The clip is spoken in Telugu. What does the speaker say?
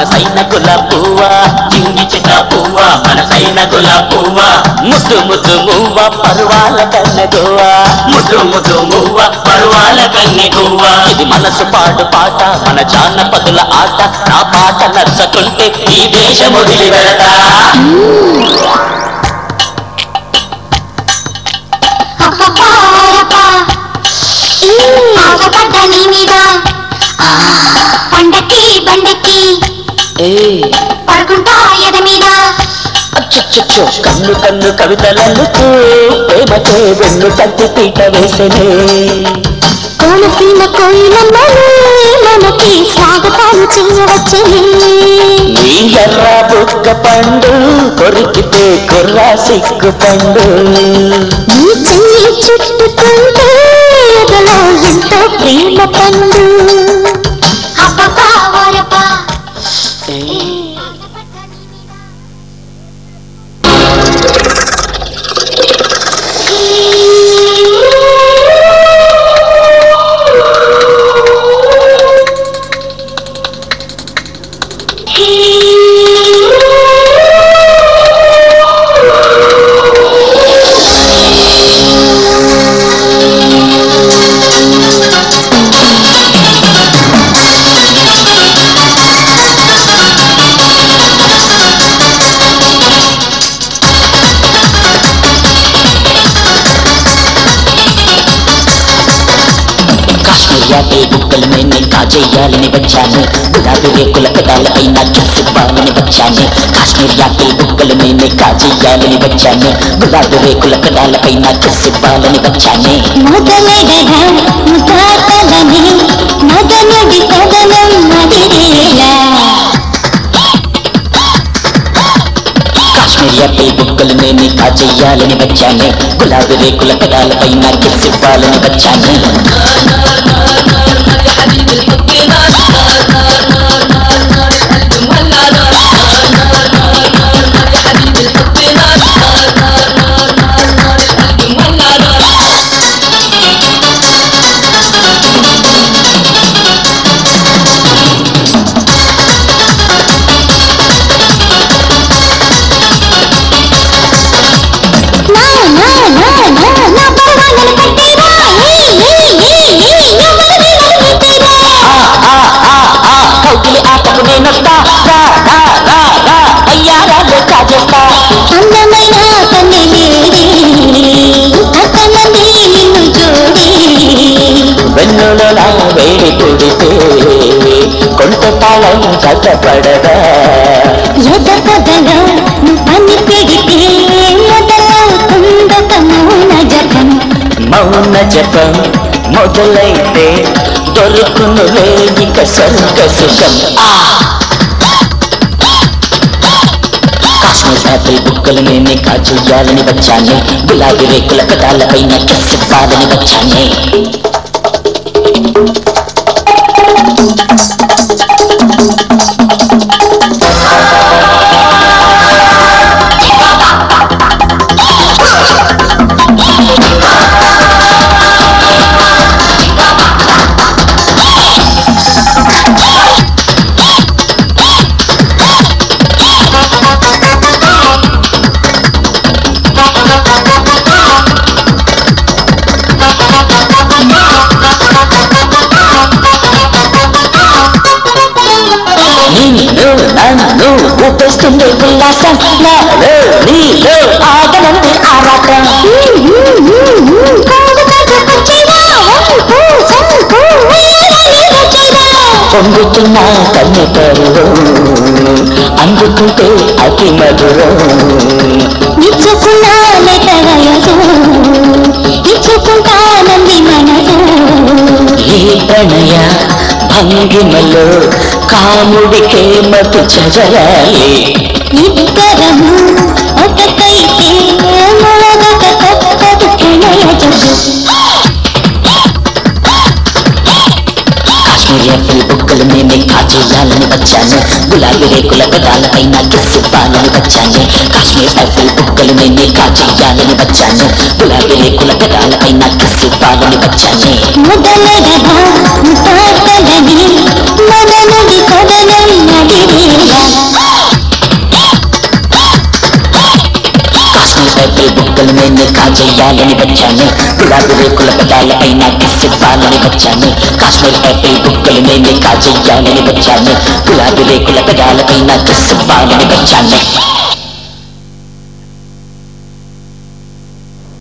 మనసైన గులాబ్ పువ్వా జింగి చిన్న పువ్వ మనసైన గులాబ్ పువ్వ ముద్దు ముద్దు మువ్వ పరువాల కన్నెగువా ముద్దు ముద్దు మువ్వ పరువాల కన్నె గువ్వ ఇది మనసు పాడు పాట మన జానపదుల ఆట నా పాట నచ్చకుంటే ఈ దేశం వదిలి వెళతా అబ్బబ్బా, ఈ ఆశపడ్డ నీ మీద ఆ, పండక్కి బండెక్కి ఏ పడుకుంటా ఎద మీద అచ్చచ్చచ్చో కన్ను కన్ను కవితలల్లుతూ ప్రేమతో వెన్ను తట్టి పీట వేసనే కోనసీమ కోయిలమ్మని మనకి స్వాగతాలు చేయవచ్చని నీ ఎర్ర బుక్క పండు కొరికితే కుర్రా సిగ్గు పండు నీ చెయ్యి చుట్టుకుంటే ఎదలో ఎంతో ప్రేమ పండు అబ్బబ్బా ఓరబ్బా ఏ, కాశ్మీర్ యాపే బుక్కలు నేను కాజేయాలని వచ్చాను గులాబీ రేకుల పెదాల పైన చూసివ్వాలని వచ్చాను కాశ్మీర్ యాపే బుక్కలు నేను కాజేయాలని వచ్చాను గులాబీ రేకుల పెదాల పైన చూసివ్వాలని వచ్చాను మొదలెడగా ముదాతలని మదనుడి కదనం మదిరేలా కాశ్మీర్ యాపే బుక్కలు నేను కాజేయాలని వచ్చాను గులాబీ రేకుల పెదాల పైన చూసివ్వాలని వచ్చాను నా నా నా నా నా పరవానలు కట్టేరా ఈ ఈ ఈ ఈ ఎవరిని నమ్మితేరా ఆ, ఆ, ఆ, ఆ, కౌగిలి ఆటకు నేనొస్తా రా రా రా రా అయ్యారాలు కాజేస్తా అందమైన కన్నెలేడి అతనని నిన్ను జోడి వెన్నులో నా వేడి పుడితే కొంట తాళం చట్టపడదా ఎద కథలో పని పెడితే మొదలవుతుందొక మౌన జపం మౌన జపం మొదలైతే దొరుకునులే ఇక స్వర్గ సుఖం ఆ! కాశ్మీర్ యాపిల్ బుక్కలు నేనే కాచేయాలని వచ్చాను గులాబీ రేకుల కథాల పైన కిస్సివ్వాలని వచ్చాను నిన్ను నన్ను ఊపిస్తుంది ఉల్లాసం నాలో నీలో ఆగనంది ఆరాటం పొంగుతున్న కన్ను పరువు అందుకుంటే అతి మధురం ఇచ్చుకుంటానంది మనసు ఈ ప్రణయ భంగిమలో కాముడికే మతు చదరాలి ఇద్దరము ఒకటైతే మొదట తప్పదు ప్రణయ జగత్తు కాశ్మీర్ యాపిల్ బుక్కలు నేనే కాచేయాలని వచ్చాను గులాబీ రేకుల కథాల పైన కిస్సివ్వాలని వచ్చాను కాశ్మీర్ యాపిల్ బుక్కలు నేనే కాచేయాలని వచ్చాను గులాబీ రేకుల కథాల పైన కిస్సివ్వాలని వచ్చాను మొదలగదా ముతాతలని మదనుడి కదనం నడిరేలా బుగ్గలు నేనే కాజేయాలని వచ్చాను గులాబీ రేకుల పెదాలపైన కిస్ ఇవ్వాలని వచ్చాను కాశ్మీర్ యాపిల్ బుగ్గలు నేనే కాజేయాలని వచ్చాను గులాబీ రేకుల పెదాలపైన కిస్ ఇవ్వాలని వచ్చాను